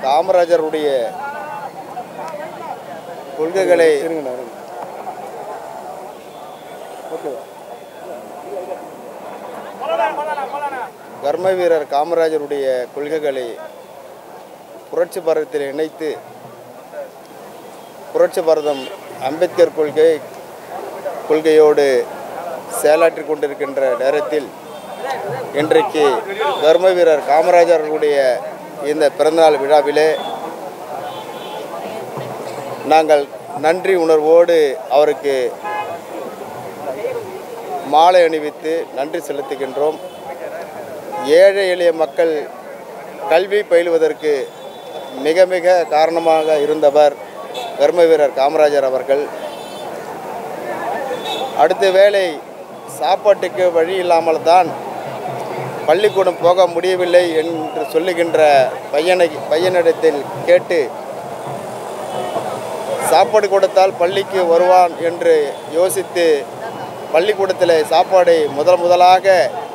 காமராஜருடைய கொள்கைகளை இருங்கண்ணா இருங்க ஓகே கர்ம வீரர் காமராஜருடைய கொள்கைகளை புரட்சி பாரதத்தில் இணைத்து புரட்சி பாரதம் அம்பேத்கர் கொள்கை கொள்கையோடு செயலாற்றிக் கொண்டிருக்கின்ற நேரத்தில் இன்றைக்கு கர்ம வீரர் காமராஜர்களுடைய இந்த பிறந்தநாள் விழாவிலே நாங்கள் நன்றி உணர்வோடு அவருக்கு மாலை அணிவித்து நன்றி செலுத்துகின்றோம் ஏழை எளிய மக்கள் கல்வி பயிலுவதற்கு மிக மிக காரணமாக இருந்தவர் கர்ம வீரர் காமராஜர் அவர்கள் அடுத்த வேளை சாப்பாட்டுக்கு வழி இல்லாமல் தான் பள்ளிக்கூடம் போக முடியவில்லை என்று சொல்லுகின்ற பையனை பையனிடத்தில் கேட்டு சாப்பாடு கொடுத்தால் பள்ளிக்கு வருவான் என்று யோசித்து பள்ளிக்கூடத்தில் சாப்பாடை முதல் முதலாக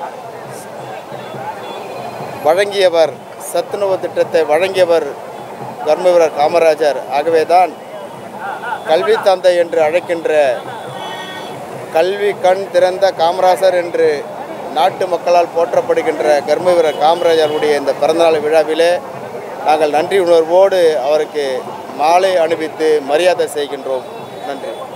வழங்கியவர் சத்துணவு திட்டத்தை வழங்கியவர் கர்மவீரர் காமராஜர் ஆகவே தான் கல்வி தந்தை என்று அழைக்கின்ற கல்வி கண் திறந்த காமராஜர் என்று நாட்டு மக்களால் போற்றப்படுகின்ற கர்மவீரர் காமராஜருடைய இந்த பிறந்தநாள் விழாவிலே நாங்கள் நன்றி உணர்வோடு அவருக்கு மாலை அணிவித்து மரியாதை செய்கின்றோம் நன்றி